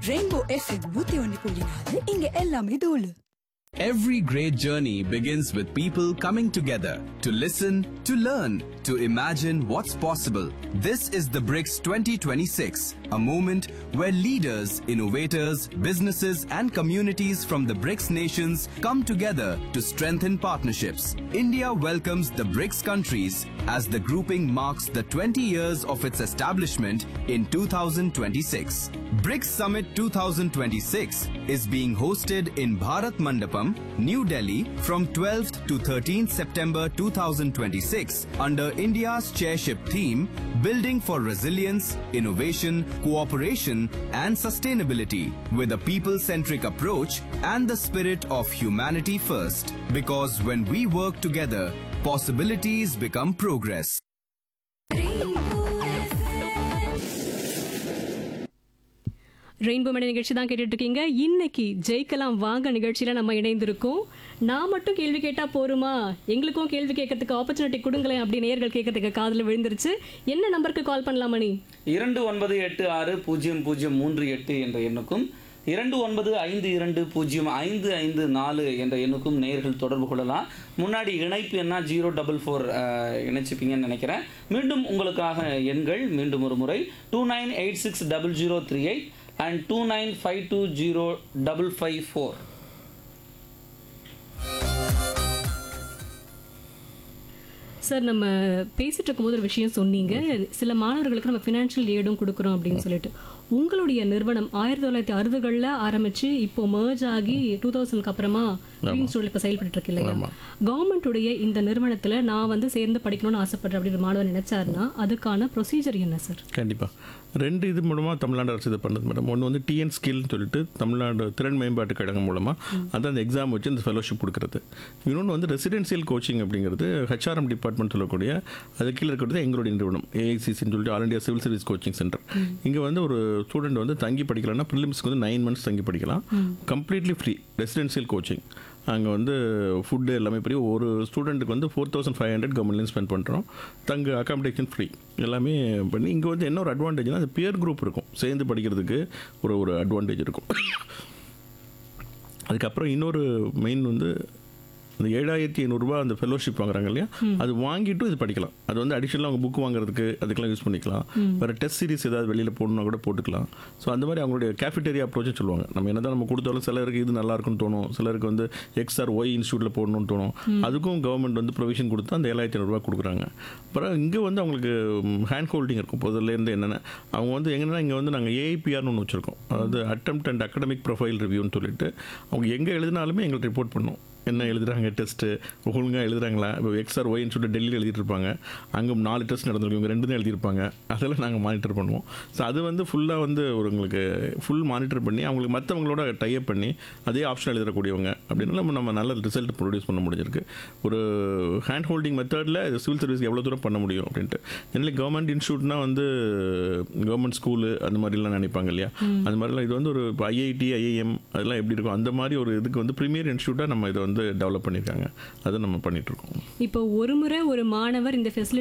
Rainbow FM நூத்தி ஒன்னு புள்ளி நாலு இங்க எல்லாமே தூளு Every great journey begins with people coming together to listen, to learn, to imagine what's possible. This is the BRICS 2026, a moment where leaders, innovators, businesses, and communities from the BRICS nations come together to strengthen partnerships. India welcomes the BRICS countries as the grouping marks the 20 years of its establishment in 2026. BRICS Summit 2026 is being hosted in Bharat Mandapam, New Delhi from 12th to 13th September 2026 under India's chairship theme Building for Resilience, Innovation, Cooperation and Sustainability with a people-centric approach and the spirit of humanity first. Because when we work together, possibilities become progress. Rainbow மணி நிகழ்ச்சி தான் கேட்டுட்டு இருக்கீங்க இன்னைக்கு ஜெயிக்கலாம் வாங்க நிகழ்ச்சியில நம்ம இணைந்திருக்கோம் நான் மட்டும் கேள்வி கேட்டா போருமா எங்களுக்கும் கேள்வி கேட்கறதுக்கு ஆப்பர்ச்சுனிட்டி கொடுங்களேன் அப்படி நேயர்கள் கேட்கறதுக்கு காதுல விழுந்துருச்சு என்ன நம்பருக்கு கால் பண்ணலாம் மணி இரண்டு ஒன்பது எட்டு ஆறு பூஜ்ஜியம் பூஜ்ஜியம் மூன்று எட்டு என்ற எண்ணுக்கும் இரண்டு ஒன்பது ஐந்து இரண்டு பூஜ்ஜியம் ஐந்து ஐந்து நாலு என்ற எண்ணுக்கும் நேயர்கள் தொடர்பு கொள்ளலாம் முன்னாடி இணைப்பு என்ன ஜீரோ டபுள் ஃபோர் இணைச்சிப்பீங்கன்னு நினைக்கிறேன் மீண்டும் உங்களுக்காக எண்கள் மீண்டும் ஒரு முறை two nine eight six double zero three eight and two nine five two zero double five four sir நம்ம பேசிட்டு இருக்கும்போது ஒரு விஷயம் சொன்னீங்க சில மாணவர்களுக்கு நம்ம ஃபினான்ஷியல் ஏடும் கொடுக்குறோம் அப்படின்னு சொல்லிட்டு உங்களுடைய நிறுவனம் ஆயிரத்தி தொள்ளாயிரத்தி அறுபதுகளில் ஆரம்பிச்சு இப்போ merge ஆகி டூ தௌசண்ட்க்கு அப்புறமா க்ரீன் ஸ்டோல் இப்போ செயல்பட்டு இருக்கு இல்லையா கவர்மெண்ட்டுடைய இந்த நிறுவனத்தில் நான் வந்து சேர்ந்து படிக்கணும்னு ஆசைப்படுறேன் அப்படின்னு ஒரு மாணவர் நினைச்சாருன்னா அதுக்கான ப்ரொசீஜர் என்ன சார் கண்டிப்பாக ரெண்டு இது மூலமாக தமிழ்நாடு அரசு இது பண்ணுது மேடம் ஒன்று வந்து டிஎன் ஸ்கில்னு சொல்லிட்டு தமிழ்நாடு திறன் மேம்பாட்டு கழகம் மூலமாக அதான் அந்த எக்ஸாம் வச்சு இந்த ஃபெலோஷிப் கொடுக்குறது இன்னொன்று வந்து ரெசிடென்சியல் கோச்சிங் அப்படிங்கிறது ஹெச்ஆர்எம் டிபார்ட்மெண்ட் சொல்லக்கூடிய அது கீழே இருக்கிறது எங்களுடைய நிறுவனம் ஏஐசிசின்னு சொல்லிட்டு all India civil service coaching centre இங்கே வந்து ஒரு ஸ்டூடெண்ட் வந்து தங்கி படிக்கலாம்னா ப்ரிலிம்ஸ்க்கு வந்து நைன் மந்த்ஸ் தங்கி படிக்கலாம் கம்ப்ளீட்லி ஃப்ரீ ரெசிடென்சியல் கோச்சிங் அங்கே வந்து ஃபுட்டு எல்லாமே ஃப்ரீ ஒரு ஸ்டூடெண்ட்டுக்கு வந்து ஃபோர் தௌசண்ட் ஃபைவ் ஹண்ட்ரட் கவர்மெண்ட்லேயும் ஸ்பெண்ட் பண்ணுறோம் தங்க அகாமடேஷன் ஃப்ரீ எல்லாமே பண்ணி இங்கே வந்து என்ன ஒரு அட்வான்டேஜ்னா அது பியர் குரூப் இருக்கும் சேர்ந்து படிக்கிறதுக்கு ஒரு ஒரு அட்வான்டேஜ் இருக்கும் அதுக்கப்புறம் இன்னொரு மெயின் வந்து அந்த ஏழாயிரத்தி ஐநூறுரூவா அந்த ஃபெலோஷிப் வாங்குறாங்க இல்லையா அது வாங்கிட்டும் இது படிக்கலாம் அது வந்து அடிஷனலாக அவங்க புக் வாங்குறதுக்கு அதுக்கெல்லாம் யூஸ் பண்ணிக்கலாம் வேறு டெஸ்ட் சீரிஸ் ஏதாவது வெளியில் போடணும்னா கூட போட்டுக்கலாம் ஸோ அந்த மாதிரி அவங்களுடைய கேஃபிட்டேரியா அப்ரோச்சும் சொல்லுவாங்க நம்ம என்ன தான் நம்ம கொடுத்தாலும் சிலருக்கு இது நல்லா இருக்குன்னு தோணும் சிலருக்கு வந்து எக்ஸ்ஆர் ஒய் இன்ஸ்டியூட்டில் போடணும்னு தோணும் அதுக்கும் கவர்மெண்ட் வந்து ப்ரொவிஷன் கொடுத்து அந்த ஏழாயிரத்தி ஐநூறுரூவா கொடுக்குறாங்க அப்புறம் இங்கே வந்து அவங்களுக்கு ஹேண்ட் ஹோல்டிங் இருக்கும் முதல்லேருந்து என்னென்ன அவங்க வந்து எங்கன்னா இங்கே வந்து நாங்கள் ஏஐபிஆர்னு ஒன்று வச்சுருக்கோம் அதாவது அட்டம்ப்ட் அண்ட் அகடமிக் ப்ரொஃபைல் ரிவ்யூன்னு சொல்லிட்டு அவங்க எங்கே எழுதினாலுமே எங்களுக்கு ரிப்போர்ட் பண்ணும் என்ன எழுதுறாங்க டெஸ்ட்டு ஒழுங்காக எழுதுறாங்களா இப்போ எக்ஸ்ஆர் ஒய்ன்னு சொல்லிட்டு டெல்லியில் எழுதிட்டு இருப்பாங்க அங்கே நாலு டெஸ்ட் நடந்திருக்கும் இவங்க ரெண்டு தான் எழுதியிருப்பாங்க அதெல்லாம் நாங்கள் மானிட்டர் பண்ணுவோம் ஸோ அது வந்து ஃபுல்லாக வந்து ஒரு உங்களுக்கு ஃபுல் மானிட்டர் பண்ணி அவங்களுக்கு மற்றவங்களோட டைப் பண்ணி அதே ஆப்ஷன் எழுதக்கூடியவங்க அப்படின்னா நம்ம நம்ம நல்ல ரிசல்ட் ப்ரொடியூஸ் பண்ண முடிஞ்சிருக்கு ஒரு ஹேண்ட் ஹோல்டிங் மெத்தடில் சிவில் சர்வீஸ் எவ்வளோ தூரம் பண்ண முடியும் அப்படின்ட்டு ஜெனரலி கவர்மெண்ட் இன்ஸ்டியூட்னா வந்து கவர்மெண்ட் ஸ்கூலு அந்த மாதிரிலாம் நினைப்பாங்க இல்லையா அது மாதிரிலாம் இது வந்து ஒரு ஐஐடி ஐஐஎம் அதெல்லாம் எப்படி இருக்கும் அந்த மாதிரி ஒரு இதுக்கு வந்து ப்ரீமியர் இன்ஸ்டியூட்டாக நம்ம இதை வந்து டெவலப் பண்ணியிருக்காங்க அதை நம்ம பண்ணிகிட்ருக்கோம் இப்போ ஒரு முறை ஒரு மாணவர் இந்த ஃபெசிலிட்டி